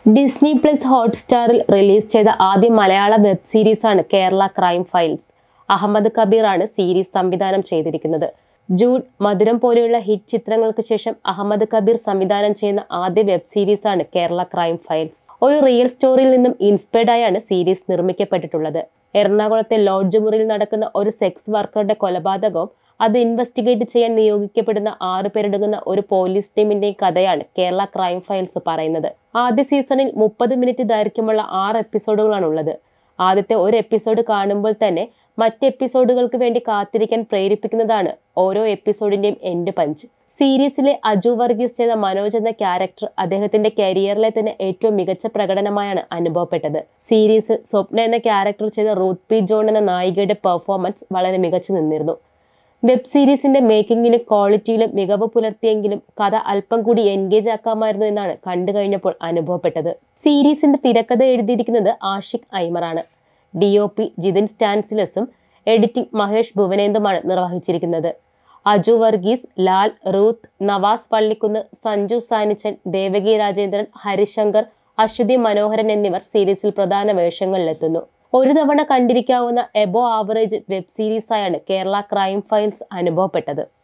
Disney plus ഹോട്ട്സ്റ്റാറിൽ release ചെയ്ത ആദ്യ Malayala web സീരീസാണ് കേരള ക്രൈം ഫയൽസ് അഹമ്മദ് കബീറാണ് സീരീസ് സംവിധാനം ചെയ്തിരിക്കുന്നത് ജൂഡ് മധുരം പോലെയുള്ള ഹിറ്റ് ചിത്രങ്ങൾക്ക് ശേഷം അഹമ്മദ് കബീർ സംവിധാനം ചെയ്യുന്ന ആദ്യ വെബ് സീരീസാണ് കേരള ക്രൈം ഫയൽസ് ഒരു റിയൽ സ്റ്റോറിയിൽ നിന്നും ഇൻസ്പയർഡ് ആയാണ് സീരീസ് നിർമ്മിക്കപ്പെട്ടിട്ടുള്ളത് എറണാകുളത്തെ ലോഡ്ജ് മുറിയിൽ നടക്കുന്ന ഒരു സെക്സ് വർക്കറുടെ കൊലപാതകവും അത് ഇൻവെസ്റ്റിഗേറ്റ് ചെയ്യാൻ നിയോഗിക്കപ്പെടുന്ന ആറു പേരടങ്ങുന്ന ഒരു പോലീസ് ടീമിന്റെയും കഥയാണ് കേരള ക്രൈം ഫയൽസ് പറയുന്നത് ആദ്യ സീസണിൽ മുപ്പത് മിനിറ്റ് ദൈർഘ്യമുള്ള ആറ് എപ്പിസോഡുകളാണ് ഉള്ളത് ആദ്യത്തെ ഒരു എപ്പിസോഡ് കാണുമ്പോൾ തന്നെ മറ്റ് എപ്പിസോഡുകൾക്ക് വേണ്ടി കാത്തിരിക്കാൻ പ്രേരിപ്പിക്കുന്നതാണ് ഓരോ എപ്പിസോഡിന്റെയും എൻഡ് പഞ്ച് സീരീസിലെ അജു വർഗീസ് ചെയ്ത മനോജ് എന്ന ക്യാരക്ടർ അദ്ദേഹത്തിന്റെ കരിയറിലെ തന്നെ ഏറ്റവും മികച്ച പ്രകടനമായാണ് അനുഭവപ്പെട്ടത് സീരീസ് സ്വപ്ന എന്ന ക്യാരക്ടർ ചെയ്ത റൂത്ത് പി ജോൺ എന്ന നായികയുടെ പെർഫോമൻസ് വളരെ മികച്ചു നിന്നിരുന്നു വെബ് സീരീസിന്റെ മേക്കിങ്ങിലും ക്വാളിറ്റിയിലും മികവ് പുലർത്തിയെങ്കിലും കഥ അല്പം കൂടി എൻഗേജ് ആക്കാമായിരുന്നു എന്നാണ് കണ്ടു കഴിഞ്ഞപ്പോൾ അനുഭവപ്പെട്ടത് സീരീസിന്റെ തിരക്കഥ എഴുതിയിരിക്കുന്നത് ആഷിഖ് ഐമറാണ് ഡി ഒ പി ജിതിൻ സ്റ്റാൻസിലസും എഡിറ്റിംഗ് മഹേഷ് ഭുവനേന്ദുമാണ് നിർവഹിച്ചിരിക്കുന്നത് അജു വർഗീസ് ലാൽ റൂത്ത് നവാസ് പള്ളിക്കുന്ന് സഞ്ജു സാനിച്ചൻ ദേവകി രാജേന്ദ്രൻ ഹരിശങ്കർ അശ്വതി മനോഹരൻ എന്നിവർ സീരീസിൽ പ്രധാന വേഷങ്ങളിലെത്തുന്നു ഒരു തവണ കണ്ടിരിക്കാവുന്ന എബോ ആവറേജ് വെബ് സീരീസായാണ് കേരള ക്രൈം ഫയൽസ് അനുഭവപ്പെട്ടത്